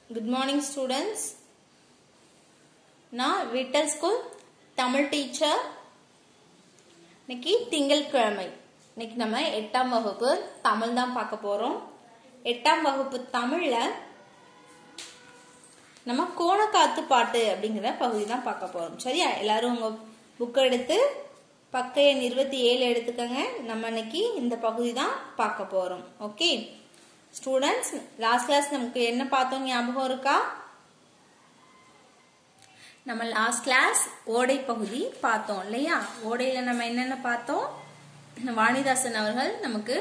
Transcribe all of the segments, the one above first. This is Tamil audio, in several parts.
குட் மார்னிங் ஸ்டூடெண்ட்ஸ் நான் விட்டல் ஸ்கூல் தமிழ் டீச்சர் இன்னைக்கு திங்கட்கிழமை இன்னைக்கு நம்ம எட்டாம் வகுப்பு தமிழ் தான் பார்க்க போறோம் எட்டாம் வகுப்பு தமிழ்ல நம்ம கோணக்காத்து பாட்டு அப்படிங்கிற பகுதி தான் பார்க்க போறோம் சரியா எல்லாரும் உங்க புக் எடுத்து பக்க எண் இருபத்தி ஏழு எடுத்துக்கங்க நம்ம இன்னைக்கு இந்த பகுதி தான் பார்க்க போறோம் ஓகே ஸ்டூடெண்ட்ஸ் லாஸ்ட் கிளாஸ் நமக்கு என்ன பார்த்தோம் ஞாபகம் இருக்கா நம்ம லாஸ்ட் கிளாஸ் ஓடை பகுதி பார்த்தோம் இல்லையா ஓடையில நம்ம என்னென்ன பார்த்தோம் வாணிதாசன் அவர்கள் நமக்கு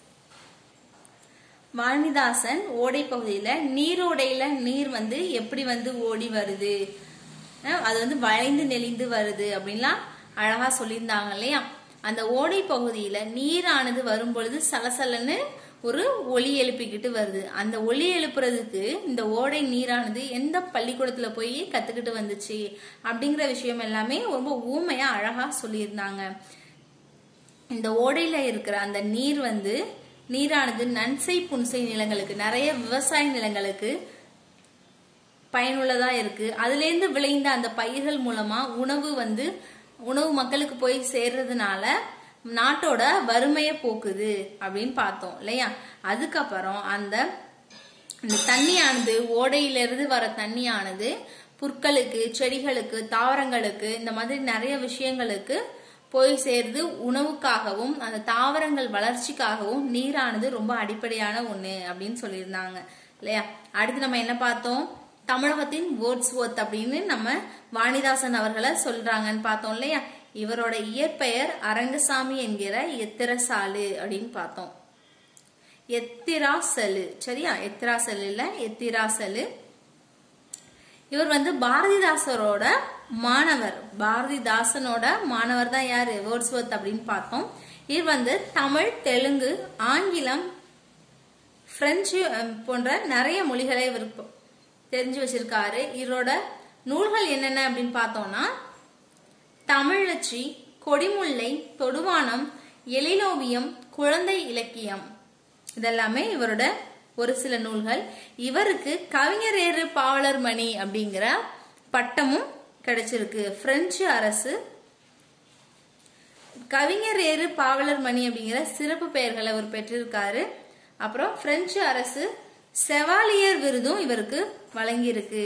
வாணிதாசன் ஓடை பகுதியில நீரோடையில நீர் வந்து எப்படி வந்து ஓடி வருது அஹ் அது வந்து வளைந்து நெளிந்து வருது அப்படின்லாம் அழகா சொல்லியிருந்தாங்க இல்லையா அந்த ஓடை பகுதியில நீரானது வரும் பொழுது சலசலன்னு ஒரு ஒளி எழுப்பிக்கிட்டு வருது அந்த ஒளி எழுப்புறதுக்கு இந்த ஓடை நீரானது எந்த பள்ளிக்கூடத்துல போய் கத்துக்கிட்டு வந்துச்சு அப்படிங்கிற விஷயம் எல்லாமே ரொம்ப ஊமையா அழகா சொல்லியிருந்தாங்க இந்த ஓடையில இருக்கிற அந்த நீர் வந்து நீரானது நன்சை புன்சை நிலங்களுக்கு நிறைய விவசாய நிலங்களுக்கு பயனுள்ளதா இருக்கு அதுல இருந்து விளைந்த அந்த பயிர்கள் மூலமா உணவு வந்து உணவு மக்களுக்கு போய் சேர்றதுனால நாட்டோட வறுமையை போக்குது அப்படின்னு பார்த்தோம் இல்லையா அதுக்கப்புறம் அந்த அந்த தண்ணியானது ஓடையிலிருந்து வர தண்ணியானது புற்களுக்கு செடிகளுக்கு தாவரங்களுக்கு இந்த மாதிரி நிறைய விஷயங்களுக்கு போய் சேர்ந்து உணவுக்காகவும் அந்த தாவரங்கள் வளர்ச்சிக்காகவும் நீரானது ரொம்ப அடிப்படையான ஒண்ணு அப்படின்னு சொல்லியிருந்தாங்க இல்லையா அடுத்து நம்ம என்ன பார்த்தோம் தமிழகத்தின் வேர்ட்ஸ் ஒர்த் அப்படின்னு நம்ம வாணிதாசன் அவர்களை சொல்றாங்கன்னு பார்த்தோம் இல்லையா இவரோட இயற்பெயர் அரங்கசாமி என்கிற எத்திரசாலு அப்படின்னு பார்த்தோம் எத்திராசலு சரியா எத்திராசலு இல்ல எத்திராசலு இவர் வந்து பாரதிதாசரோட மாணவர் பாரதிதாசனோட மாணவர் தான் யாரு வேர்ட்ஸ்வர்த் அப்படின்னு பார்த்தோம் இவர் வந்து தமிழ் தெலுங்கு ஆங்கிலம் பிரெஞ்சு போன்ற நிறைய மொழிகளை இவர் தெரிஞ்சு வச்சிருக்காரு இவரோட நூல்கள் என்னென்ன அப்படின்னு பார்த்தோம்னா தமிழச்சி கொடிமுல்லை தொடுவானம் எழிலோவியம் குழந்தை இலக்கியம் இதெல்லாமே இவரோட ஒரு சில நூல்கள் இவருக்கு கவிஞர் ஏறு பாவலர் மணி அப்படிங்கிற பட்டமும் கிடைச்சிருக்கு பிரெஞ்சு அரசு கவிஞர் ஏறு பாவலர் மணி அப்படிங்கிற சிறப்பு பெயர்களை அவர் பெற்றிருக்காரு அப்புறம் பிரெஞ்சு அரசு செவாலியர் விருதும் இவருக்கு வழங்கியிருக்கு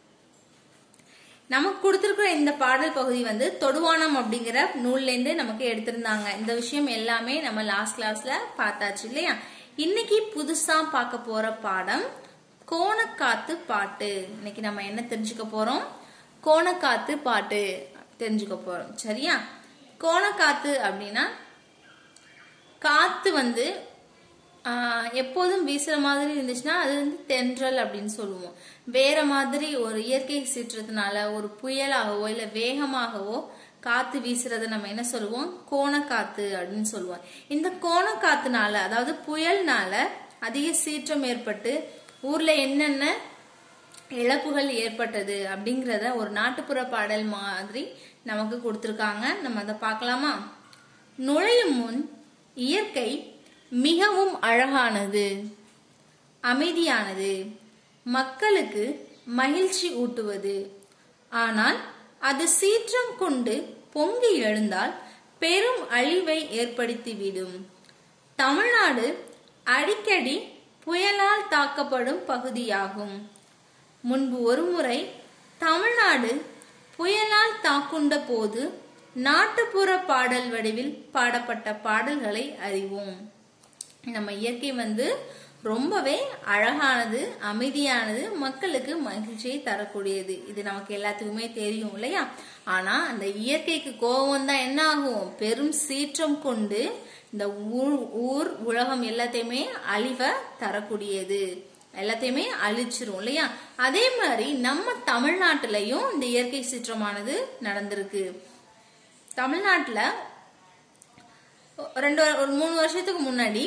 நமக்கு கொடுத்திருக்கிற இந்த பாடல் பகுதி வந்து தொடுவானம் அப்படிங்கிற நூல்ல இருந்து நமக்கு எடுத்திருந்தாங்க இந்த விஷயம் எல்லாமே நம்ம லாஸ்ட் கிளாஸ்ல பார்த்தாச்சு இல்லையா இன்னைக்கு புதுசா பார்க்க போற பாடம் கோணக்காத்து பாட்டு இன்னைக்கு நம்ம என்ன தெரிஞ்சுக்க போறோம் கோணக்காத்து பாட்டு தெரிஞ்சுக்க போறோம் சரியா கோணக்காத்து அப்படின்னா காத்து வந்து எப்போதும் வீசுற மாதிரி இருந்துச்சுன்னா அது வந்து தென்றல் அப்படின்னு சொல்லுவோம் வேற மாதிரி ஒரு இயற்கை சீற்றத்தினால ஒரு புயலாகவோ இல்ல வேகமாகவோ காத்து வீசுறத நம்ம என்ன சொல்லுவோம் கோணக்காத்து அப்படின்னு சொல்லுவோம் இந்த கோணக்காத்துனால அதாவது புயல்னால அதிக சீற்றம் ஏற்பட்டு ஊர்ல என்னென்ன இழப்புகள் ஏற்பட்டது அப்படிங்கிறத ஒரு நாட்டுப்புற பாடல் மாதிரி நமக்கு கொடுத்துருக்காங்க நம்ம அதை பார்க்கலாமா நுழையும் முன் இயற்கை மிகவும் அழகானது அமைதியானது மக்களுக்கு மகிழ்ச்சி ஊட்டுவது ஆனால் அது சீற்றம் கொண்டு பொங்கி எழுந்தால் பெரும் அழிவை ஏற்படுத்திவிடும் தமிழ்நாடு அடிக்கடி புயலால் தாக்கப்படும் பகுதியாகும் முன்பு ஒருமுறை தமிழ்நாடு புயலால் தாக்குண்ட போது நாட்டுப்புற பாடல் வடிவில் பாடப்பட்ட பாடல்களை அறிவோம் நம்ம இயற்கை வந்து ரொம்பவே அழகானது அமைதியானது மக்களுக்கு மகிழ்ச்சியை தரக்கூடியது இது நமக்கு எல்லாத்துக்குமே தெரியும் இல்லையா ஆனா அந்த இயற்கைக்கு கோபம் தான் என்ன ஆகும் பெரும் சீற்றம் கொண்டு இந்த ஊர் ஊர் உலகம் எல்லாத்தையுமே அழிவை தரக்கூடியது எல்லாத்தையுமே அழிச்சிரும் இல்லையா அதே மாதிரி நம்ம தமிழ்நாட்டிலையும் இந்த இயற்கை சீற்றமானது நடந்திருக்கு தமிழ்நாட்டுல ரெண்டு ஒரு மூணு வருஷத்துக்கு முன்னாடி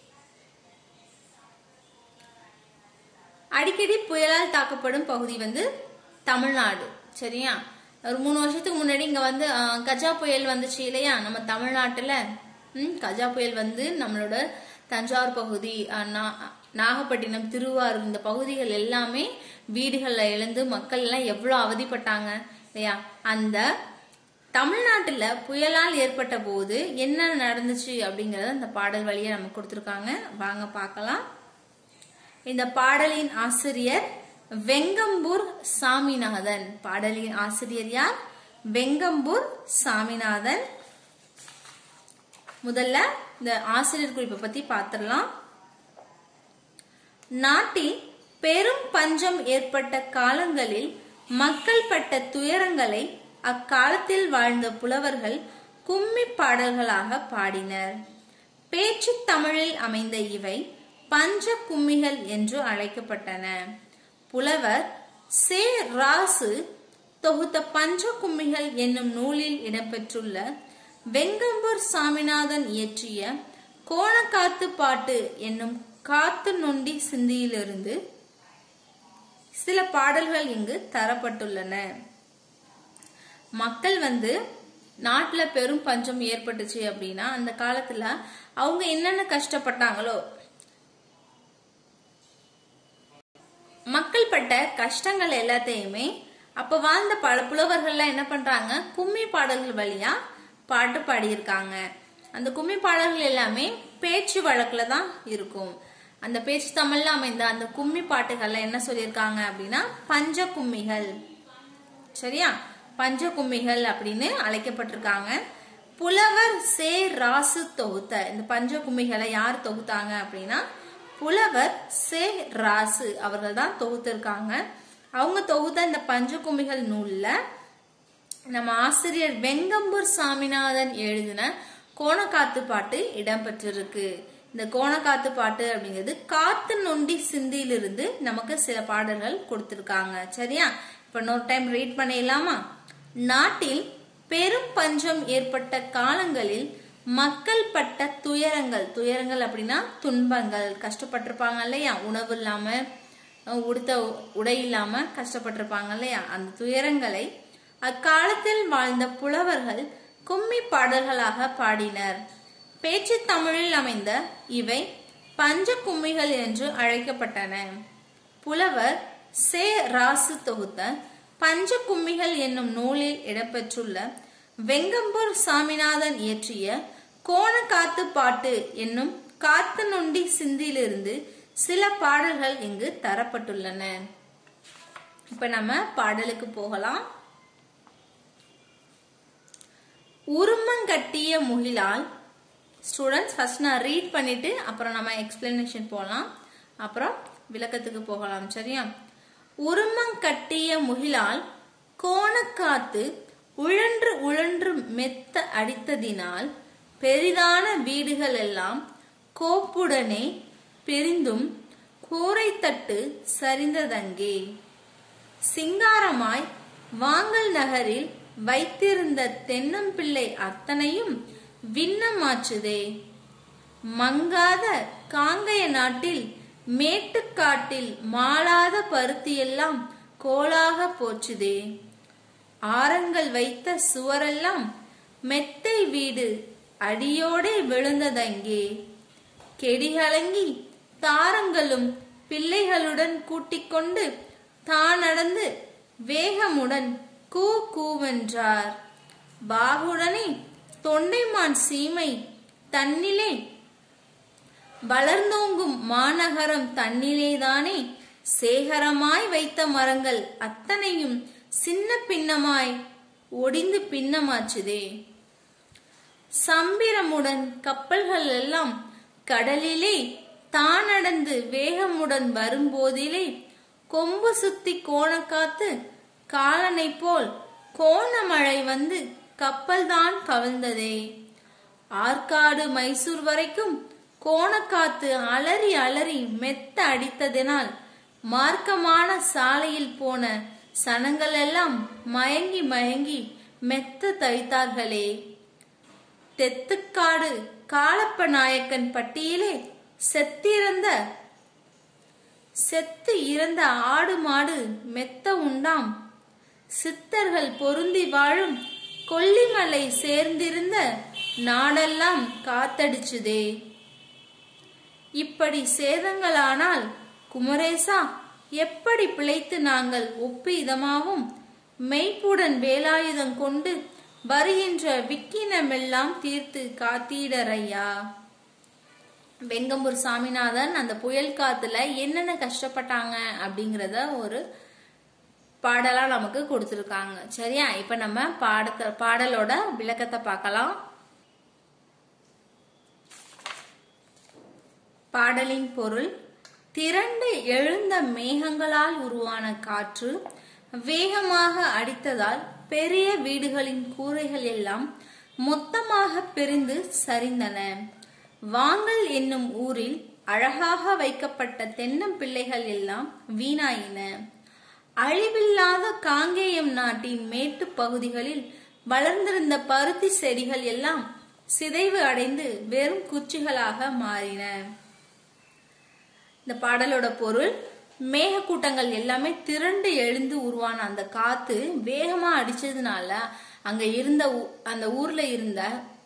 அடிக்கடி புயலால் தாக்கப்படும் பகுதி வந்து தமிழ்நாடு சரியா ஒரு மூணு வருஷத்துக்கு முன்னாடி இங்க வந்து கஜா புயல் வந்துச்சு இல்லையா நம்ம தமிழ்நாட்டுல ம் கஜா புயல் வந்து நம்மளோட தஞ்சாவூர் பகுதி நாகப்பட்டினம் திருவாரூர் இந்த பகுதிகள் எல்லாமே வீடுகள்ல இழந்து மக்கள் எல்லாம் எவ்வளவு அவதிப்பட்டாங்க இல்லையா அந்த தமிழ்நாட்டுல புயலால் ஏற்பட்ட போது என்ன நடந்துச்சு அப்படிங்கறத இந்த பாடல் வழியா நமக்கு கொடுத்திருக்காங்க வாங்க பார்க்கலாம் இந்த பாடலின் ஆசிரியர் வெங்கம்பூர் சாமிநாதன் பாடலின் ஆசிரியர் யார் வெங்கம்பூர் சாமிநாதன் முதல்ல இந்த ஆசிரியர் குறிப்பை பத்தி பார்த்திடலாம் நாட்டில் பெரும் பஞ்சம் ஏற்பட்ட காலங்களில் மக்கள் பட்ட துயரங்களை அக்காலத்தில் வாழ்ந்த புலவர்கள் கும்மி பாடல்களாக பாடினர் பேச்சு தமிழில் அமைந்த இவை பஞ்ச கும்மிகள் என்று அழைக்கப்பட்டன புலவர் சே ராசு தொகுத்த பஞ்ச கும்மிகள் என்னும் நூலில் இடம்பெற்றுள்ள வெங்கம்பூர் சாமிநாதன் இயற்றிய கோணக்காத்து பாட்டு என்னும் காத்து நொண்டி சிந்தியிலிருந்து சில பாடல்கள் இங்கு தரப்பட்டுள்ளன மக்கள் வந்து நாட்டுல பெரும் பஞ்சம் ஏற்பட்டுச்சு அப்படின்னா அந்த காலத்துல அவங்க என்னென்ன கஷ்டப்பட்டாங்களோ மக்கள் பட்ட கஷ்டங்கள் எல்லாத்தையுமே அப்ப வாழ்ந்த பல புலவர்கள்லாம் என்ன பண்றாங்க கும்மி பாடல்கள் வழியா பாட்டு பாடியிருக்காங்க அந்த கும்மி பாடல்கள் எல்லாமே பேச்சு வழக்குல தான் இருக்கும் அந்த பேச்சு தமிழ்ல அமைந்த அந்த கும்மி பாட்டுகள்ல என்ன சொல்லியிருக்காங்க அப்படின்னா பஞ்ச கும்மிகள் சரியா பஞ்ச கும்மிகள் அப்படின்னு அழைக்கப்பட்டிருக்காங்க புலவர் சே ராசு தொகுத்த இந்த பஞ்ச கும்மிகளை யார் தொகுத்தாங்க அப்படின்னா புலவர் சே ராசு அவர்கள் தான் தொகுத்திருக்காங்க அவங்க தொகுத்த இந்த பஞ்ச கும்மிகள் நூல்ல நம்ம ஆசிரியர் வெங்கம்பூர் சாமிநாதன் எழுதின கோணக்காத்து பாட்டு இடம்பெற்றிருக்கு இந்த கோணக்காத்து பாட்டு அப்படிங்கிறது காத்து நொண்டி சிந்தியிலிருந்து நமக்கு சில பாடல்கள் கொடுத்திருக்காங்க சரியா இப்ப இன்னொரு டைம் ரீட் பண்ணிடலாமா நாட்டில் பெரும் பஞ்சம் ஏற்பட்ட காலங்களில் மக்கள் பட்ட துயரங்கள் துயரங்கள் அப்படின்னா துன்பங்கள் கஷ்டப்பட்டிருப்பாங்க இல்லையா உணவு இல்லாம உடுத்த உடை இல்லாம கஷ்டப்பட்டிருப்பாங்க இல்லையா அந்த துயரங்களை அக்காலத்தில் வாழ்ந்த புலவர்கள் கும்மி பாடல்களாக பாடினர் பேச்சு தமிழில் அமைந்த இவை பஞ்ச கும்மிகள் என்று அழைக்கப்பட்டன புலவர் சே ராசு தொகுத்த பஞ்ச கும்மிகள் என்னும் நூலில் இடம்பெற்றுள்ள வெங்கம்பூர் சாமிநாதன் இயற்றிய கோணக்காத்து பாட்டு என்னும் காத்து நொண்டி சிந்தியிலிருந்து சில பாடல்கள் இங்கு தரப்பட்டுள்ளன இப்ப நம்ம பாடலுக்கு போகலாம் உருமங்கட்டிய முகிலால் ஸ்டூடெண்ட்ஸ் ஃபர்ஸ்ட் நான் ரீட் பண்ணிட்டு அப்புறம் நம்ம எக்ஸ்பிளனேஷன் போகலாம் அப்புறம் விளக்கத்துக்கு போகலாம் சரியா உருமங்கட்டிய முகிலால் கோணக்காத்து உழன்று உழன்று மெத்த அடித்ததினால் பெரிதான வீடுகள் எல்லாம் கோப்புடனே பிரிந்தும் கூரைத்தட்டு சரிந்ததங்கே சிங்காரமாய் வாங்கல் நகரில் வைத்திருந்த தென்னம்பிள்ளை அத்தனையும் விண்ணமாச்சுதே மங்காத காங்கைய நாட்டில் மேட்டுக்காட்டில் மாளாத பருத்தியெல்லாம் கோலாக போச்சுதே ஆரங்கள் வைத்த சுவரெல்லாம் மெத்தை வீடு அடியோடே விழுந்ததங்கே கெடிகலங்கி தாரங்களும் பிள்ளைகளுடன் கூட்டிக் கொண்டு தான் நடந்து வேகமுடன் கூ கூவென்றார் பாகுடனே தொண்டைமான் சீமை தன்னிலே வளர்ந்தோங்கும் மாநகரம் தன்னிலேதானே சேகரமாய் வைத்த மரங்கள் அத்தனையும் சின்ன பின்னமாய் ஒடிந்து பின்னமாச்சுதே சம்பிரமுடன் கப்பல்கள் எல்லாம் கடலிலே தான் நடந்து வேகமுடன் வரும்போதிலே கொம்பு சுத்தி கோணக்காத்து காலனை போல் கோணமழை வந்து கப்பல் தான் கவிழ்ந்ததே ஆற்காடு மைசூர் வரைக்கும் கோணக்காத்து அலறி அலறி மெத்த அடித்ததினால் மார்க்கமான சாலையில் போன சனங்கள் எல்லாம் மயங்கி மயங்கி மெத்த தைத்தார்களே தெத்துக்காடு காலப்ப நாயக்கன் பட்டியலே செத்திறந்த செத்து இறந்த ஆடு மாடு மெத்த உண்டாம் சித்தர்கள் பொருந்தி வாழும் கொல்லிமலை சேர்ந்திருந்த நாடெல்லாம் காத்தடிச்சுதே இப்படி சேதங்களானால் குமரேசா எப்படி பிழைத்து நாங்கள் ஒப்பு இதமாவும் மெய்ப்புடன் வேலாயுதம் கொண்டு வருகின்ற விக்கினமெல்லாம் தீர்த்து காத்தீடரையா வெங்கம்பூர் சாமிநாதன் அந்த புயல் காத்துல என்னென்ன கஷ்டப்பட்டாங்க அப்படிங்கறத ஒரு பாடலா நமக்கு கொடுத்துருக்காங்க சரியா இப்ப நம்ம பாடத்த பாடலோட விளக்கத்தை பார்க்கலாம் பாடலின் பொருள் திரண்டு எழுந்த மேகங்களால் உருவான காற்று வேகமாக அடித்ததால் பெரிய வீடுகளின் கூரைகள் எல்லாம் மொத்தமாக பிரிந்து சரிந்தன வாங்கல் என்னும் ஊரில் அழகாக வைக்கப்பட்ட தென்னம்பிள்ளைகள் எல்லாம் வீணாயின அழிவில்லாத காங்கேயம் நாட்டின் மேட்டு பகுதிகளில் வளர்ந்திருந்த பருத்தி செடிகள் எல்லாம் சிதைவு அடைந்து வெறும் குச்சிகளாக மாறின இந்த பாடலோட பொருள் மேகக்கூட்டங்கள் எல்லாமே திரண்டு எழுந்து உருவான அந்த காத்து வேகமா அடிச்சதுனால அங்க இருந்த ஊ- அந்த ஊர்ல இருந்த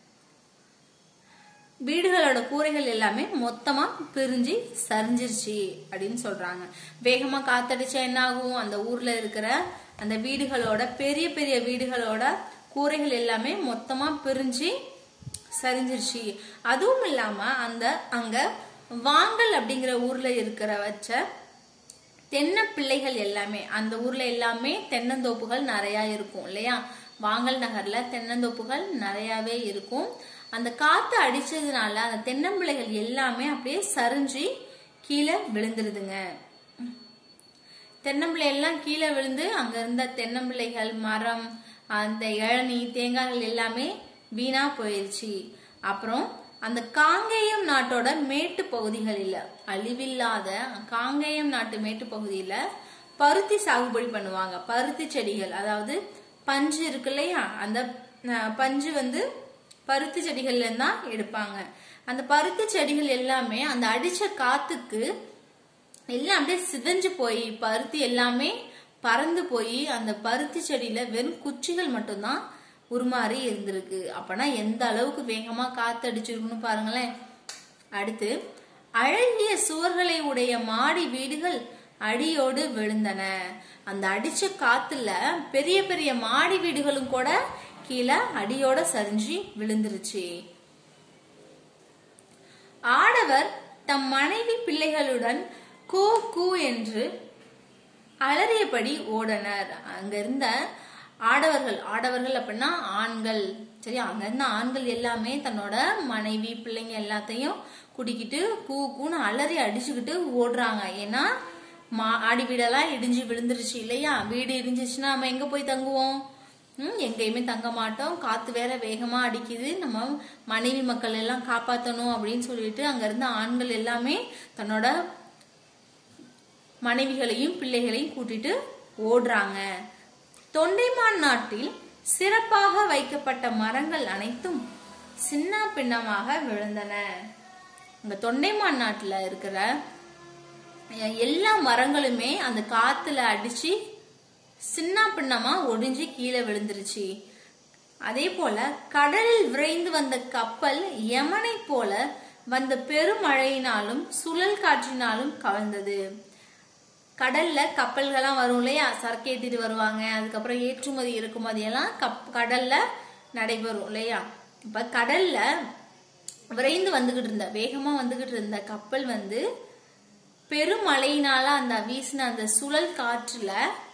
வீடுகளோட கூரைகள் எல்லாமே மொத்தமா பிரிஞ்சு சரிஞ்சிருச்சு அப்படின்னு சொல்றாங்க வேகமா காத்தடிச்சா என்ன ஆகும் அந்த ஊர்ல இருக்கிற அந்த வீடுகளோட பெரிய பெரிய வீடுகளோட கூரைகள் எல்லாமே மொத்தமா பிரிஞ்சு சரிஞ்சிருச்சு அதுவும் இல்லாம அந்த அங்க வாங்கல் அப்படிங்கிற ஊர்ல இருக்கிற வச்ச தென்னை பிள்ளைகள் எல்லாமே அந்த ஊர்ல எல்லாமே தென்னந்தோப்புகள் நிறைய இருக்கும் இல்லையா வாங்கல் நகர்ல தென்னந்தோப்புகள் நிறையவே இருக்கும் அந்த காத்து அடிச்சதுனால அந்த தென்னம்பிள்ளைகள் எல்லாமே அப்படியே சரிஞ்சு கீழே விழுந்துருதுங்க தென்னம்பிள்ளை எல்லாம் கீழே விழுந்து அங்க இருந்த தென்னம்பிள்ளைகள் மரம் அந்த இளநீ தேங்காய்கள் எல்லாமே வீணா போயிருச்சு அப்புறம் அந்த காங்கேயம் நாட்டோட மேட்டு பகுதிகளில் அழிவில்லாத காங்கேயம் நாட்டு மேட்டு பகுதியில பருத்தி சாகுபடி பண்ணுவாங்க பருத்தி செடிகள் அதாவது பஞ்சு இருக்கு இல்லையா அந்த அஹ், பஞ்சு வந்து பருத்தி செடிகள்ல இருந்து தான் எடுப்பாங்க அந்த பருத்தி செடிகள் எல்லாமே அந்த அடிச்ச காத்துக்கு எல்லாம் அப்படியே சிதைஞ்சு போய் பருத்தி எல்லாமே பறந்து போய் அந்த பருத்தி செடியில வெறும் குச்சிகள் மட்டும்தான் உருமாறி இருந்திருக்கு அப்பனா எந்த அளவுக்கு வேகமா காத்தடிச்சிருக்குன்னு பாருங்களேன் அடுத்து அழகிய சுவர்களை உடைய மாடி வீடுகள் அடியோடு விழுந்தன அந்த அடிச்ச காத்துல பெரிய பெரிய மாடி வீடுகளும் கூட கீழே அடியோட சரிஞ்சு விழுந்துருச்சு ஆடவர் தம் மனைவி பிள்ளைகளுடன் கூ கூ என்று அலறியபடி ஓடனர் அங்க இருந்த ஆடவர்கள் ஆடவர்கள் அப்படின்னா ஆண்கள் சரி அங்க இருந்த ஆண்கள் எல்லாமே தன்னோட மனைவி பிள்ளைங்க எல்லாத்தையும் கூட்டிக்கிட்டு கூ கூன்னு அலறி அடிச்சுக்கிட்டு ஓடுறாங்க ஏன்னா மா ஆடி வீடெல்லாம் இடிஞ்சு விழுந்துருச்சு இல்லையா வீடு இடிஞ்சிச்சுன்னா நம்ம எங்க போய் தங்குவோம் ம், எங்கேயுமே தங்க மாட்டோம் காத்து வேற வேகமா அடிக்குது நம்ம மனைவி மக்கள் எல்லாம் காப்பாத்தணும் அப்படின்னு சொல்லிட்டு அங்க இருந்த ஆண்கள் எல்லாமே தன்னோட மனைவிகளையும் பிள்ளைகளையும் கூட்டிட்டு ஓடுறாங்க தொண்டைமான் நாட்டில் சிறப்பாக வைக்கப்பட்ட மரங்கள் அனைத்தும் சின்ன பின்னமாக விழுந்தன இந்த தொண்டைமான் நாட்டுல இருக்கிற அஹ், எல்லா மரங்களுமே அந்த காத்துல அடிச்சு சின்ன பின்னமா ஒடிஞ்சு கீழே விழுந்துருச்சு அதே போல கடலில் விரைந்து வந்த கப்பல் யமனை போல வந்த பெருமழையினாலும் சுழல் காற்றினாலும் கவிழ்ந்தது கடல்ல கப்பல்கள்லாம் வரும் இல்லையா சரக்கு ஏத்திட்டு வருவாங்க அதுக்கப்புறம் ஏற்றுமதி இறக்குமதி எல்லாம் கப் கடல்ல நடைபெறும் இல்லையா இப்ப கடல்ல விரைந்து வந்துகிட்டு இருந்த வேகமா வந்துகிட்டு இருந்த கப்பல் வந்து பெருமழையினால அந்த வீசின அந்த சுழல் காற்றுல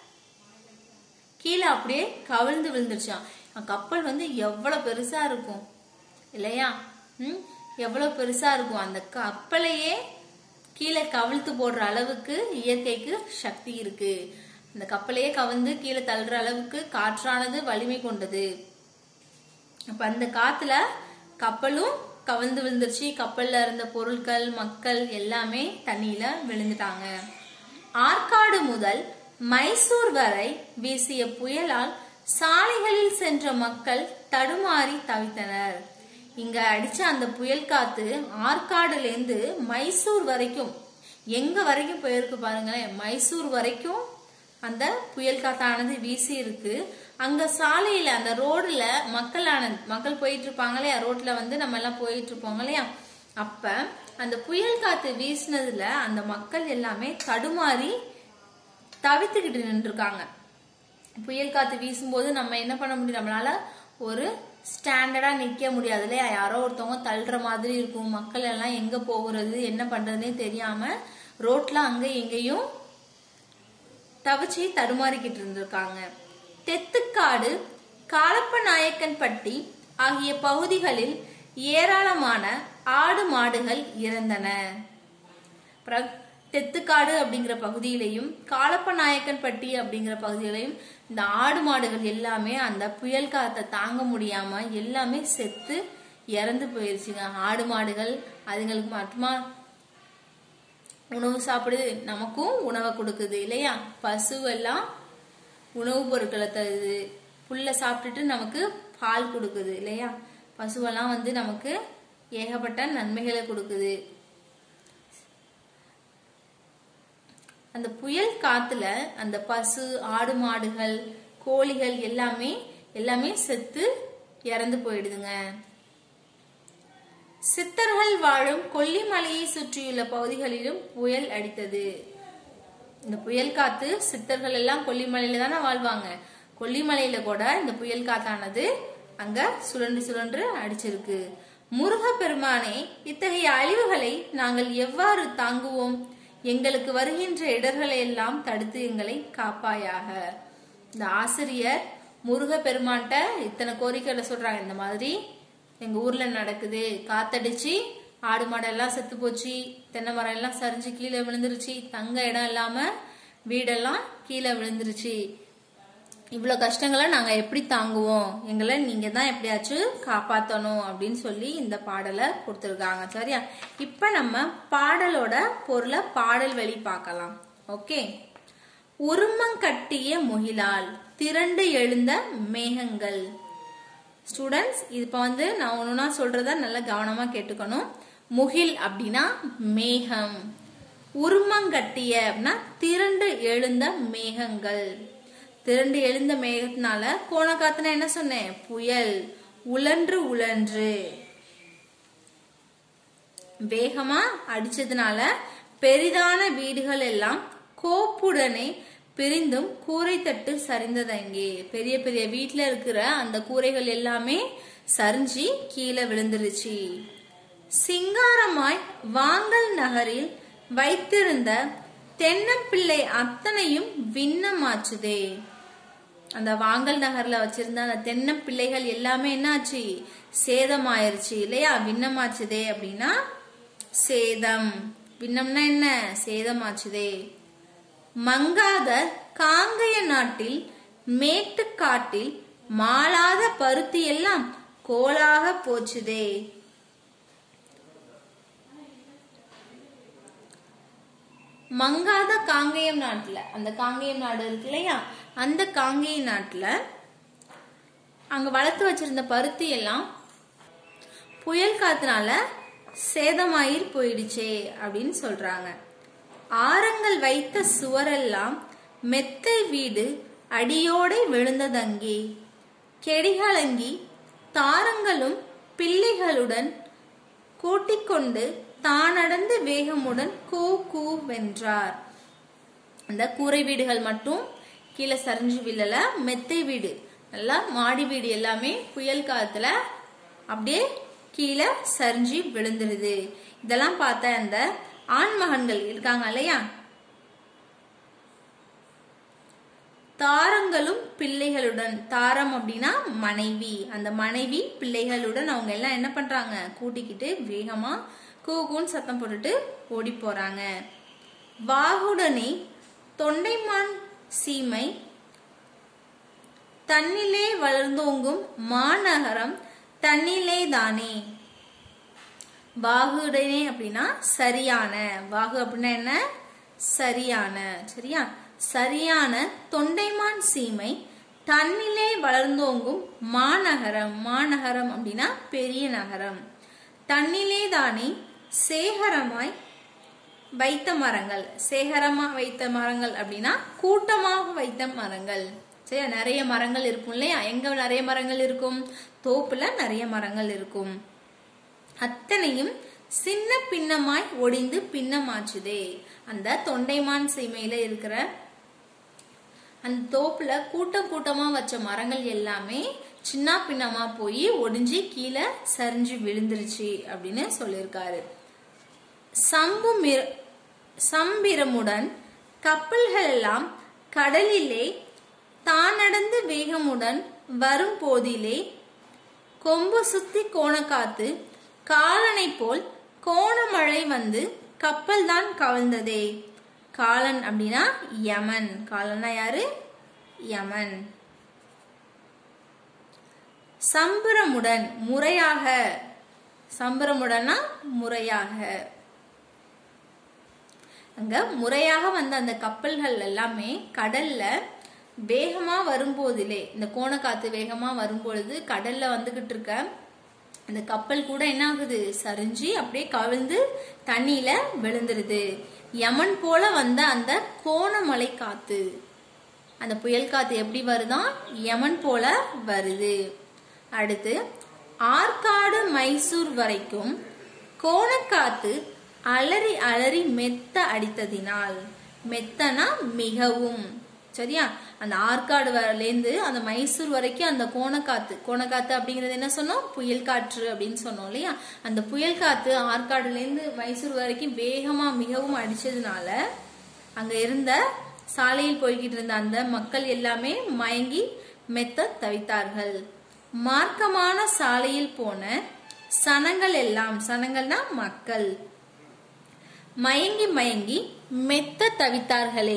கீழே அப்படியே கவிழ்ந்து விழுந்துருச்சான் அந்த கப்பல் வந்து எவ்வளவு பெருசா இருக்கும் இல்லையா ம் எவ்வளவு பெருசா இருக்கும் அந்த கப்பலையே கீழே கவிழ்த்து போடுற அளவுக்கு இயற்கைக்கு சக்தி இருக்கு அந்த கப்பலையே கவிழ்ந்து கீழே தள்ளுற அளவுக்கு காற்றானது வலிமை கொண்டது அப்ப அந்த காத்துல கப்பலும் கவிழ்ந்து விழுந்துருச்சு கப்பல்ல இருந்த பொருட்கள் மக்கள் எல்லாமே தண்ணியில விழுந்துட்டாங்க ஆற்காடு முதல் மைசூர் வரை வீசிய புயலால் சாலைகளில் சென்ற மக்கள் தடுமாறி தவித்தனர் இங்க அடிச்ச அந்த புயல் காத்து ஆற்காடுல இருந்து மைசூர் வரைக்கும் எங்க வரைக்கும் போயிருக்கு பாருங்களேன் மைசூர் வரைக்கும் அந்த புயல் காத்தானது வீசி இருக்கு அங்க சாலையில அந்த ரோடுல மக்களான மக்கள் போயிட்டு இருப்பாங்க இல்லையா ரோட்ல வந்து நம்ம எல்லாம் போயிட்டு இருப்போங்க இல்லையா அப்ப அந்த புயல் காத்து வீசினதுல அந்த மக்கள் எல்லாமே தடுமாறி தவித்துக்கிட்டு நின்றுருக்காங்க புயல் காத்து வீசும்போது நம்ம என்ன பண்ண முடியும் நம்மளால ஒரு ஸ்டாண்டர்டா நிக்க முடியாது இல்லையா யாரோ ஒருத்தவங்க தள்ளுற மாதிரி இருக்கும் மக்கள் எல்லாம் எங்க போகிறது என்ன பண்றதுன்னே தெரியாம ரோட்ல அங்க எங்கேயும் தவிச்சு தடுமாறிக்கிட்டு இருந்திருக்காங்க தெத்துக்காடு காலப்ப நாயக்கன்பட்டி ஆகிய பகுதிகளில் ஏராளமான ஆடு மாடுகள் இறந்தன பிற- தெத்துக்காடு அப்படிங்கிற பகுதியிலையும் காலப்ப நாயக்கன்பட்டி அப்படிங்கிற பகுதியிலையும் இந்த ஆடு மாடுகள் எல்லாமே அந்த புயல் காத்தை தாங்க முடியாம எல்லாமே செத்து இறந்து போயிருச்சுங்க ஆடு மாடுகள் அதுங்களுக்கு மட்டுமா உணவு சாப்பிடுது நமக்கும் உணவை கொடுக்குது இல்லையா பசு எல்லாம் உணவுப் பொருட்களை தருது புல்லை சாப்பிட்டுட்டு நமக்கு பால் கொடுக்குது இல்லையா பசுவெல்லாம் வந்து நமக்கு ஏகப்பட்ட நன்மைகளை கொடுக்குது அந்த புயல் காத்துல அந்த பசு ஆடு மாடுகள் கோழிகள் எல்லாமே எல்லாமே செத்து இறந்து போயிடுதுங்க சித்தர்கள் வாழும் கொல்லிமலையை சுற்றியுள்ள பகுதிகளிலும் புயல் அடித்தது இந்த புயல் காத்து சித்தர்கள் எல்லாம் கொல்லிமலையில தானே வாழ்வாங்க கொல்லிமலையில கூட இந்த புயல் காத்தானது அங்க சுழன்று சுழன்று அடிச்சிருக்கு முருக பெருமானே இத்தகைய அழிவுகளை நாங்கள் எவ்வாறு தாங்குவோம் எங்களுக்கு வருகின்ற இடர்களை எல்லாம் தடுத்து எங்களை காப்பாயாக இந்த ஆசிரியர் முருக பெருமான்ட்ட இத்தனை கோரிக்கைகளை சொல்றாங்க இந்த மாதிரி எங்க ஊர்ல நடக்குது காத்தடிச்சு ஆடு மாடெல்லாம் செத்து போச்சு தென்னை மரம் எல்லாம் சரிஞ்சு கீழே விழுந்துருச்சு தங்க இடம் இல்லாம வீடெல்லாம் கீழே விழுந்துருச்சு இவ்வளவு கஷ்டங்களை நாங்க எப்படி தாங்குவோம் எங்களை நீங்க தான் எப்படியாச்சும் காப்பாத்தணும் அப்படின்னு சொல்லி இந்த பாடலை கொடுத்துருக்காங்க சரியா இப்ப நம்ம பாடலோட பொருளை பாடல் வழி பார்க்கலாம் ஓகே உருமங்கட்டிய முகிலால் திரண்டு எழுந்த மேகங்கள் ஸ்டூடெண்ட்ஸ் இப்போ வந்து நான் ஒன்றுனா சொல்றத நல்லா கவனமா கேட்டுக்கணும் முகில் அப்படின்னா மேகம் உருமங்கட்டிய அப்படின்னா திரண்டு எழுந்த மேகங்கள் திரண்டு எழுந்த மேகத்தினால கோணக்காத்துனா என்ன சொன்னேன் புயல் உழன்று உழன்று வேகமா அடிச்சதுனால பெரிதான வீடுகள் எல்லாம் கோப்புடனே பிரிந்தும் கூரை தட்டு சரிந்ததங்கே பெரிய பெரிய வீட்ல இருக்கிற அந்த கூரைகள் எல்லாமே சரிஞ்சு கீழே விழுந்துருச்சு சிங்காரமாய் வாங்கல் நகரில் வைத்திருந்த தென்னம்பிள்ளை அத்தனையும் விண்ணமாச்சுதே அந்த வாங்கல் நகர்ல வச்சிருந்த அந்த தென்னம்பிள்ளைகள் எல்லாமே என்னாச்சு சேதமாயிருச்சு இல்லையா விண்ணமாச்சுதே அப்படின்னா சேதம் விண்ணம்னா என்ன சேதமாச்சுதே மங்காத காங்கைய நாட்டில் மேட்டுக்காட்டில் மாளாத பருத்தி எல்லாம் கோலாக போச்சுதே மங்காத காங்கேயம் நாட்டுல அந்த காங்கேயம் நாடு இருக்கு இல்லையா அந்த காங்கேயம் நாட்டுல அங்க வளர்த்து வச்சிருந்த பருத்தி எல்லாம் புயல் காத்துனால சேதமாயிர் போயிடுச்சே அப்படின்னு சொல்றாங்க ஆரங்கள் வைத்த சுவரெல்லாம் மெத்தை வீடு அடியோடை விழுந்ததங்கே கெடிகளங்கி தாரங்களும் பிள்ளைகளுடன் கூட்டிக்கொண்டு தானடந்து வேகமுடன் கூ கூ வென்றார் அந்த கூரை வீடுகள் மட்டும் கீழே சரிஞ்சு விழல மெத்தை வீடு நல்லா மாடி வீடு எல்லாமே புயல் காலத்துல அப்படியே கீழே சரிஞ்சு விழுந்துருது இதெல்லாம் பார்த்த அந்த ஆண் மகன்கள் இருக்காங்க இல்லையா தாரங்களும் பிள்ளைகளுடன் தாரம் அப்படின்னா மனைவி அந்த மனைவி பிள்ளைகளுடன் அவங்க எல்லாம் என்ன பண்றாங்க கூட்டிக்கிட்டு வேகமா கூகுன்னு சத்தம் போட்டுட்டு ஓடி போறாங்க வாகுடனே தொண்டைமான் சீமை தன்னிலே வளர்ந்தோங்கும் மாநகரம் தன்னிலே தானே வாகுடனே அப்படின்னா சரியான வாகு அப்படின்னா என்ன சரியான சரியா சரியான தொண்டைமான் சீமை தன்னிலே வளர்ந்தோங்கும் மாநகரம் மாநகரம் அப்படின்னா பெரிய நகரம் தன்னிலே தானே சேகரமாய் வைத்த மரங்கள் சேகரமா வைத்த மரங்கள் அப்படின்னா கூட்டமாக வைத்த மரங்கள் சரியா நிறைய மரங்கள் இருக்கும் இல்லையா எங்க நிறைய மரங்கள் இருக்கும் தோப்புல நிறைய மரங்கள் இருக்கும் அத்தனையும் சின்ன பின்னமாய் ஒடிந்து பின்னமாச்சுதே அந்த தொண்டைமான் சீமையில இருக்கிற அந்த தோப்புல கூட்டம் கூட்டமா வச்ச மரங்கள் எல்லாமே சின்ன பின்னமா போய் ஒடிஞ்சு கீழே சரிஞ்சு விழுந்துருச்சு அப்படின்னு சொல்லியிருக்காரு சம்பு மிர- சம்பிரமுடன் கப்பல்கள் எல்லாம் கடலிலே தான் நடந்து வேகமுடன் வரும் போதிலே கொம்பு சுத்தி கோணக்காத்து காலனை போல் கோணமழை வந்து கப்பல் தான் கவிழ்ந்ததே காலன் அப்படின்னா யமன் காலனா யாரு யமன் சம்பரமுடன் முறையாக சம்பரமுடனா முறையாக அங்க முறையாக வந்த அந்த கப்பல்கள் எல்லாமே கடல்ல வேகமா வரும்போதிலே இந்த கோணக்காத்து வேகமா வரும்பொழுது கடல்ல வந்துகிட்டு இருக்க அந்த கப்பல் கூட என்ன ஆகுது சரிஞ்சு அப்படியே கவிழ்ந்து தண்ணியில விழுந்துருது யமன் போல வந்த அந்த கோணமலை காத்து அந்த புயல் காத்து எப்படி வருதான் யமன் போல வருது அடுத்து ஆற்காடு மைசூர் வரைக்கும் கோணக்காத்து அலறி அலறி மெத்த அடித்ததினால் மெத்தனா மிகவும் சரியா அந்த ஆற்காடு வரலேந்து அந்த மைசூர் வரைக்கும் அந்த கோணக்காத்து கோணக்காத்து அப்படிங்கிறது என்ன சொன்னோம் புயல் காற்று அப்படின்னு சொன்னோம் இல்லையா அந்த புயல் காத்து ஆற்காடுல இருந்து மைசூர் வரைக்கும் வேகமா மிகவும் அடிச்சதுனால அங்க இருந்த சாலையில் போய்கிட்டு இருந்த அந்த மக்கள் எல்லாமே மயங்கி மெத்த தவித்தார்கள் மார்க்கமான சாலையில் போன சனங்கள் எல்லாம் சனங்கள்னா மக்கள் மயங்கி மயங்கி மெத்த தவித்தார்களே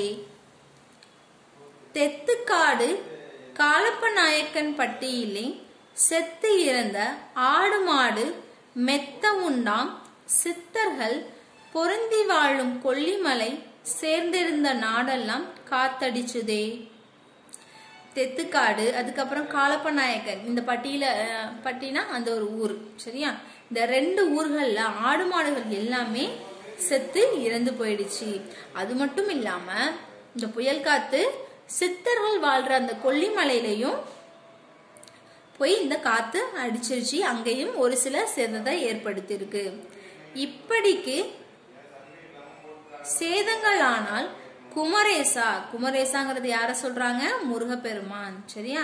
தெத்துக்காடு காலப்ப நாயக்கன் பட்டியிலே செத்து இறந்த ஆடு மாடு மெத்த உண்டாம் சித்தர்கள் பொருந்தி வாழும் கொல்லிமலை சேர்ந்திருந்த நாடெல்லாம் காத்தடிச்சுதே தெத்துக்காடு அதுக்கப்புறம் காலப்ப நாயக்கன் இந்த பட்டியல அஹ், பட்டினா அந்த ஒரு ஊர் சரியா இந்த ரெண்டு ஊர்கள்ல ஆடு மாடுகள் எல்லாமே செத்து இறந்து போயிடுச்சு அது மட்டும் இல்லாம இந்த புயல் காத்து சித்தர்கள் வாழ்ற அந்த கொல்லிமலையிலையும் போய் இந்த காத்து அடிச்சிருச்சு அங்கேயும் ஒரு சில சேதத்தை ஏற்படுத்தியிருக்கு இப்படிக்கு சேதங்கள் ஆனால் குமரேசா குமரேசாங்கிறது யார சொல்றாங்க முருகப்பெருமான் சரியா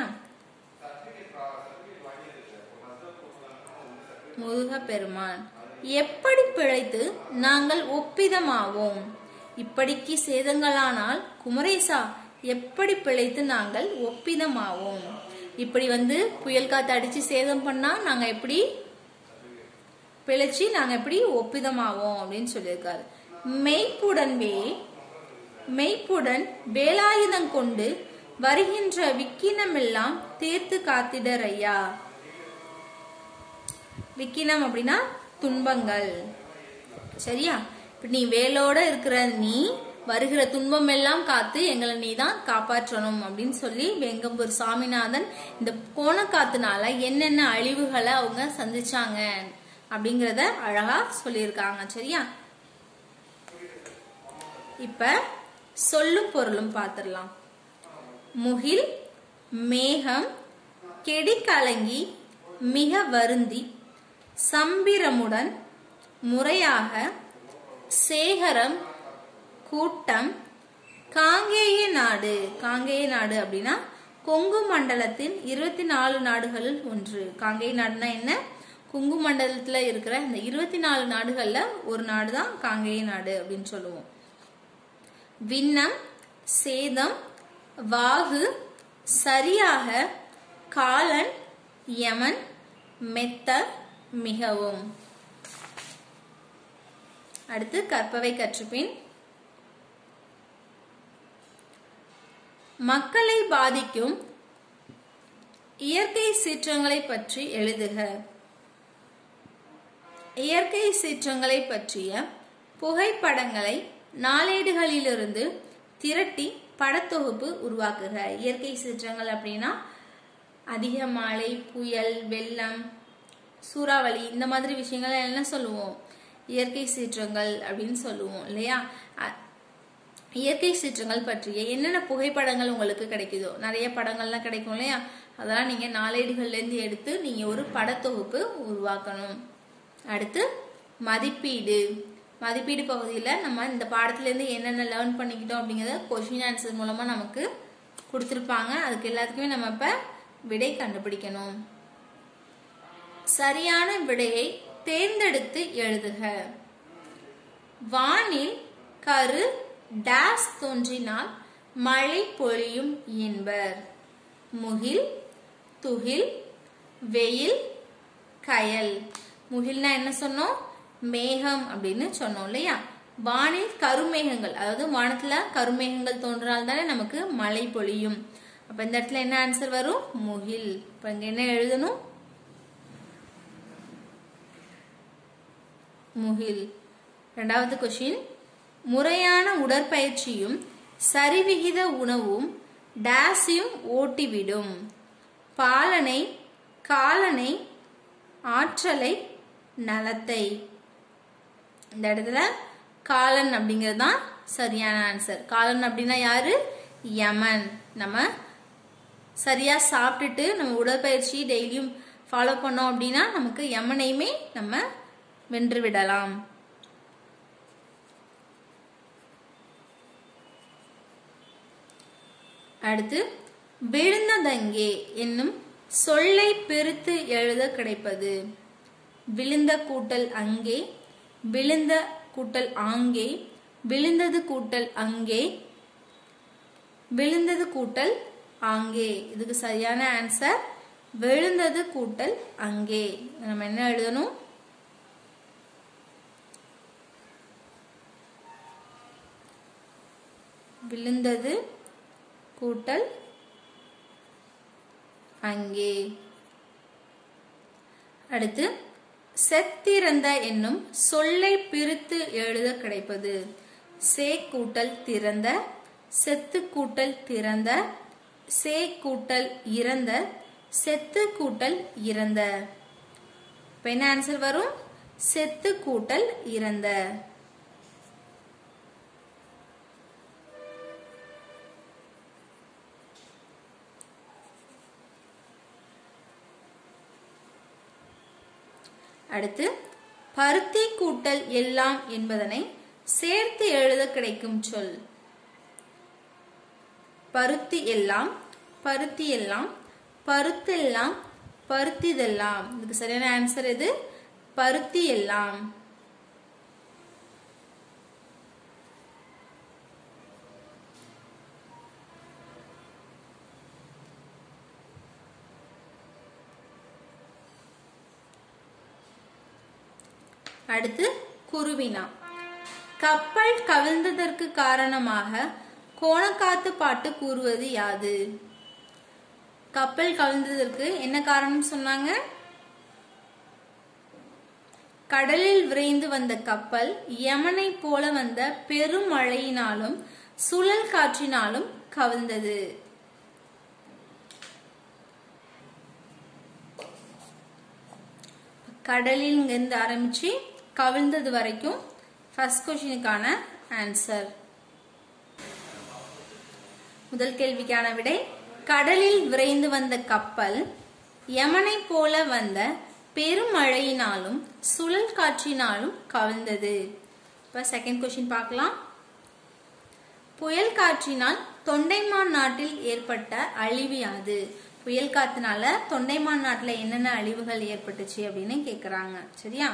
முருகப்பெருமான் எப்படி பிழைத்து நாங்கள் ஒப்பிதமாவோம் இப்படிக்கு சேதங்களானால் குமரேசா எப்படி பிழைத்து நாங்கள் ஒப்பிதமாவோம் இப்படி வந்து புயல் காத்து அடிச்சு சேதம் பண்ணா நாங்க எப்படி பிழைச்சி நாங்க எப்படி ஒப்பிதமாவோம் அப்படின்னு சொல்லியிருக்காரு மெய்ப்புடன் வே மெய்ப்புடன் வேலாயுதம் கொண்டு வருகின்ற விக்கினமெல்லாம் தீர்த்து காத்திடர் ஐயா விக்கினம் அப்படின்னா துன்பங்கள் சரியா இப்ப நீ வேலோட இருக்கிற நீ வருகிற துன்பம் எல்லாம் காத்து எங்களை நீ தான் காப்பாற்றணும் அப்படின்னு சொல்லி வெங்கம்பூர் சாமிநாதன் இந்த கோணக்காத்துனால என்னென்ன அழிவுகளை அவங்க சந்திச்சாங்க அப்படிங்கறத அழகா சொல்லியிருக்காங்க சரியா இப்ப சொல்லும் பொருளும் பார்த்திடலாம் முகில் மேகம் கெடி கலங்கி மிக வருந்தி சம்பிரமுடன் முறையாக சேகரம் கூட்டம் காங்கேய நாடு காங்கேய நாடு அப்படின்னா கொங்கு மண்டலத்தின் இருபத்தி நாலு நாடுகளில் ஒன்று காங்கேய நாடுனா என்ன கொங்கு மண்டலத்துல இருக்கிற இந்த இருபத்தி நாலு நாடுகள்ல ஒரு நாடு தான் காங்கேய நாடு அப்படின்னு சொல்லுவோம் விண்ணம் சேதம் வாகு சரியாக காலன் யமன் மெத்த மிகவும் அடுத்து கற்பவை கற்றுப்பின் மக்களை பாதிக்கும் இயற்கை சீற்றங்களை பற்றி எழுதுக இயற்கை சீற்றங்களை பற்றிய புகைப்படங்களை நாளேடுகளிலிருந்து திரட்டி படத்தொகுப்பு உருவாக்குக இயற்கை சீற்றங்கள் அப்படின்னா அதிக மழை புயல் வெள்ளம் சூறாவளி இந்த மாதிரி விஷயங்கள் என்ன சொல்லுவோம் இயற்கை சீற்றங்கள் அப்படின்னு சொல்லுவோம் இல்லையா அ- இயற்கை சீற்றங்கள் பற்றிய என்னென்ன புகைப்படங்கள் உங்களுக்கு கிடைக்குதோ நிறைய படங்கள்லாம் கிடைக்கும் இல்லையா அதெல்லாம் நீங்க நாளேடுகள்ல இருந்து எடுத்து நீங்க ஒரு படத்தொகுப்பு உருவாக்கணும் அடுத்து மதிப்பீடு மதிப்பீடு பகுதியில் நம்ம இந்த பாடத்துலேருந்து என்னென்ன லேர்ன் பண்ணிக்கிட்டோம் அப்படிங்கிறத கொஷின் ஆன்சர் மூலமாக நமக்கு கொடுத்துருப்பாங்க அதுக்கு எல்லாத்துக்குமே நம்ம இப்போ விடை கண்டுபிடிக்கணும் சரியான விடையை தேர்ந்தெடுத்து எழுதுக வானில் கரு டேஸ் தோன்றினால் மழை பொழியும் என்பர் முகில் துகில் வெயில் கயல் முகில்னா என்ன சொன்னோம் மேகம் அப்படின்னு சொன்னோம் இல்லையா வானில் கருமேகங்கள் அதாவது வானத்துல கருமேகங்கள் தோன்றினால் தானே நமக்கு மழை பொழியும் அப்ப இந்த இடத்துல என்ன ஆன்சர் வரும் முகில் இப்ப இங்க என்ன எழுதணும் முகில் ரெண்டாவது கொஷின் முறையான உடற்பயிற்சியும் சரிவிகித உணவும் டேஸையும் ஓட்டிவிடும் பாலனை காலனை ஆற்றலை நலத்தை இந்த இடத்துல காலன் அப்படிங்கிறது தான் சரியான ஆன்சர் காலன் அப்படின்னா யாரு யமன் நம்ம சரியா சாப்பிட்டுட்டு நம்ம உடற்பயிற்சி டெய்லியும் ஃபாலோ பண்ணோம் அப்படின்னா நமக்கு யமனையுமே நம்ம வென்று விடலாம் அடுத்து விழுந்ததங்கே என்னும் சொல்லை பிரித்து எழுத கிடைப்பது விழுந்த கூட்டல் அங்கே விழுந்த கூட்டல் ஆங்கே விழுந்தது கூட்டல் அங்கே விழுந்தது கூட்டல் ஆங்கே இதுக்கு சரியான ஆன்சர் விழுந்தது கூட்டல் அங்கே நம்ம என்ன எழுதணும் விழுந்தது கூட்டல் அங்கே அடுத்து செத்திறந்த என்னும் சொல்லை பிரித்து எழுத கிடைப்பது சே கூட்டல் திறந்த செத்து கூட்டல் திறந்த சே கூட்டல் இறந்த செத்து கூட்டல் இறந்த இப்ப என்ன ஆன்சர் வரும் செத்து கூட்டல் இறந்த அடுத்து பருத்தி கூட்டல் எல்லாம் என்பதனை சேர்த்து எழுத கிடைக்கும் சொல் பருத்தி எல்லாம் பருத்தி எல்லாம் பருத்தெல்லாம் பருத்திதெல்லாம் இதுக்கு சரியான ஆன்சர் எது பருத்தி எல்லாம் அடுத்து குருவினா கப்பல் கவிழ்ந்ததற்கு காரணமாக கோணக்காத்து பாட்டு கூறுவது யாது கப்பல் கவிழ்ந்ததற்கு என்ன காரணம் சொன்னாங்க கடலில் விரைந்து வந்த கப்பல் யமனை போல வந்த பெருமழையினாலும் சுழல் காற்றினாலும் கவிழ்ந்தது கடலில் இருந்து ஆரம்பிச்சு கவிழ்ந்தது வரைக்கும் ஃபர்ஸ்ட் கொஸ்டினுக்கான ஆன்சர் முதல் கேள்விக்கான விடை கடலில் விரைந்து வந்த கப்பல் யமனை போல வந்த பெருமழையினாலும் சுழல் காற்றினாலும் கவிழ்ந்தது இப்ப செகண்ட் கொஸ்டின் பார்க்கலாம் புயல் காற்றினால் தொண்டைமான் நாட்டில் ஏற்பட்ட அழிவு யாது புயல் காத்துனால தொண்டைமான் நாட்டுல என்னென்ன அழிவுகள் ஏற்பட்டுச்சு அப்படின்னு கேக்குறாங்க சரியா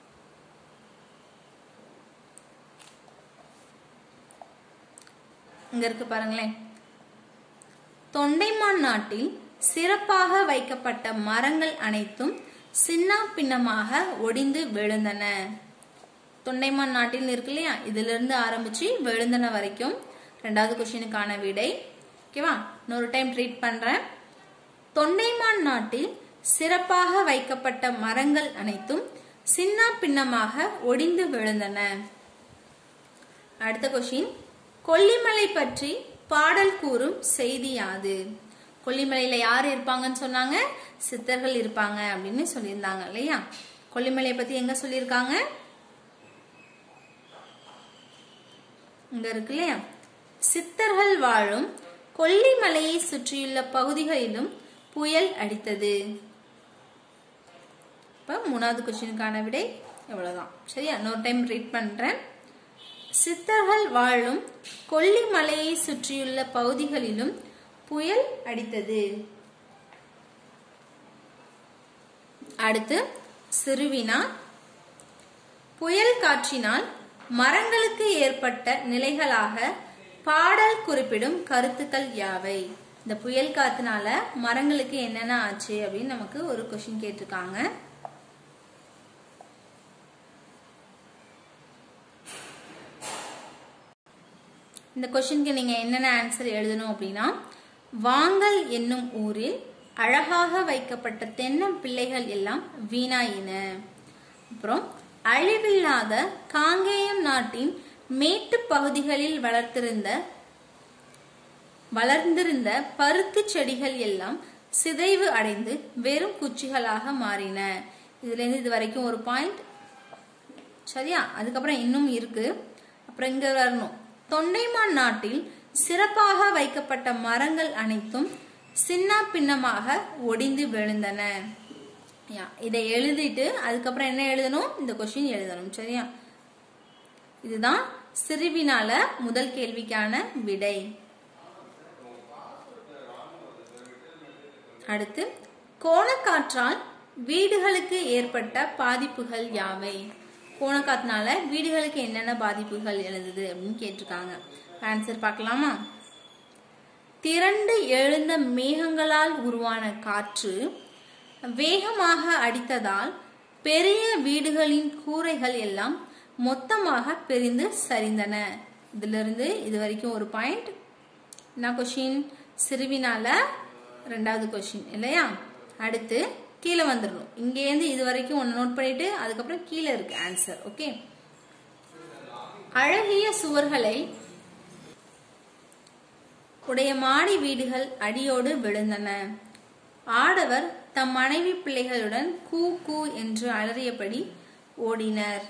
இங்க இருக்கு பாருங்களேன் தொண்டைமான் நாட்டில் சிறப்பாக வைக்கப்பட்ட மரங்கள் அனைத்தும் சின்ன பின்னமாக ஒடிந்து விழுந்தன தொண்டைமான் நாட்டில் இருக்கு இல்லையா இதுல இருந்து ஆரம்பிச்சு விழுந்தன வரைக்கும் ரெண்டாவது கொஸ்டினுக்கான விடை ஓகேவா இன்னொரு டைம் ட்ரீட் பண்றேன் தொண்டைமான் நாட்டில் சிறப்பாக வைக்கப்பட்ட மரங்கள் அனைத்தும் சின்ன பின்னமாக ஒடிந்து விழுந்தன அடுத்த கொஸ்டின் கொல்லிமலை பற்றி பாடல் கூறும் செய்தி யாது கொல்லிமலையில யார் இருப்பாங்கன்னு சொன்னாங்க சித்தர்கள் இருப்பாங்க அப்படின்னு சொல்லியிருந்தாங்க இல்லையா கொல்லிமலையை பத்தி எங்க சொல்லியிருக்காங்க இங்க இருக்கு இல்லையா சித்தர்கள் வாழும் கொல்லிமலையை சுற்றியுள்ள பகுதிகளிலும் புயல் அடித்தது இப்ப மூணாவது கொஸ்டினுக்கான விடை இவ்வளவுதான் சரியா இன்னொரு டைம் ரீட் பண்றேன் சித்தர்கள் வாழும் கொல்லிமலையை சுற்றியுள்ள பகுதிகளிலும் புயல் அடித்தது அடுத்து சிறுவினா புயல் காற்றினால் மரங்களுக்கு ஏற்பட்ட நிலைகளாக பாடல் குறிப்பிடும் கருத்துக்கள் யாவை இந்த புயல் காத்துனால மரங்களுக்கு என்னென்ன ஆச்சு அப்படின்னு நமக்கு ஒரு கொஸ்டின் கேட்டிருக்காங்க இந்த கொஸ்டினுக்கு நீங்க என்னென்ன ஆன்சர் எழுதணும் அப்படின்னா வாங்கல் என்னும் ஊரில் அழகாக வைக்கப்பட்ட தென்னம் பிள்ளைகள் எல்லாம் வீணாயின அப்புறம் அழிவில்லாத காங்கேயம் நாட்டின் மேட்டு பகுதிகளில் வளர்த்திருந்த வளர்ந்திருந்த பருத்தி செடிகள் எல்லாம் சிதைவு அடைந்து வெறும் குச்சிகளாக மாறின இதுல இருந்து இது வரைக்கும் ஒரு பாயிண்ட் சரியா அதுக்கப்புறம் இன்னும் இருக்கு அப்புறம் இங்க வரணும் தொண்டைமான் நாட்டில் சிறப்பாக வைக்கப்பட்ட மரங்கள் அனைத்தும் சின்ன பின்னமாக ஒடிந்து விழுந்தன யா, இதை எழுதிட்டு அதுக்கப்புறம் என்ன எழுதணும் இந்த கொஸ்டின் எழுதணும் சரியா இதுதான் சிறுவினால முதல் கேள்விக்கான விடை அடுத்து கோணக்காற்றால் வீடுகளுக்கு ஏற்பட்ட பாதிப்புகள் யாவை கோணக்காத்துனால வீடுகளுக்கு என்னென்ன பாதிப்புகள் எழுதுது அப்படின்னு கேட்டிருக்காங்க ஆன்சர் பார்க்கலாமா திரண்டு எழுந்த மேகங்களால் உருவான காற்று வேகமாக அடித்ததால் பெரிய வீடுகளின் கூரைகள் எல்லாம் மொத்தமாக பிரிந்து சரிந்தன இதிலிருந்து இது வரைக்கும் ஒரு பாயிண்ட் என்ன கொஷின் சிறுவினால ரெண்டாவது கொஷின் இல்லையா அடுத்து கீழே வந்துடணும் இங்கேருந்து இது வரைக்கும் ஒன்று நோட் பண்ணிட்டு அதுக்கப்புறம் கீழே இருக்கு ஆன்சர் ஓகே அழகிய சுவர்களை உடைய மாடி வீடுகள் அடியோடு விழுந்தன ஆடவர் தம் மனைவி பிள்ளைகளுடன் கூ கூ என்று அலறியபடி ஓடினர்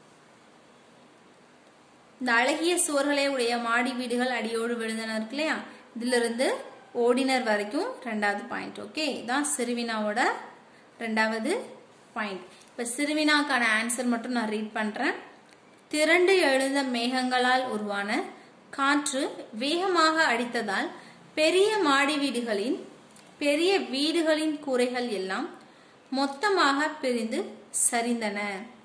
இந்த அழகிய சுவர்களை உடைய மாடி வீடுகள் அடியோடு விழுந்தன இருக்கு இல்லையா இதுல இருந்து ஓடினர் வரைக்கும் ரெண்டாவது பாயிண்ட் ஓகே இதான் சிறுவினாவோட ரெண்டாவது பாயிண்ட் இப்ப சிறுவினாக்கான ஆன்சர் மட்டும் நான் ரீட் பண்றேன் திரண்டு எழுந்த மேகங்களால் உருவான காற்று வேகமாக அடித்ததால் பெரிய மாடி வீடுகளின் பெரிய வீடுகளின் கூரைகள் எல்லாம் மொத்தமாக பிரிந்து சரிந்தன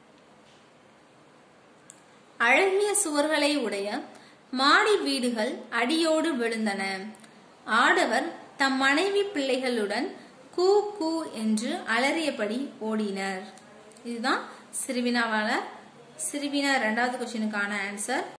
அழகிய சுவர்களை உடைய மாடி வீடுகள் அடியோடு விழுந்தன ஆடவர் தம் மனைவி பிள்ளைகளுடன் கூ கூ என்று அலறியபடி ஓடினர் இதுதான் சிறுவினாவால சிறுவினா ரெண்டாவது கொஸ்டினுக்கான ஆன்சர்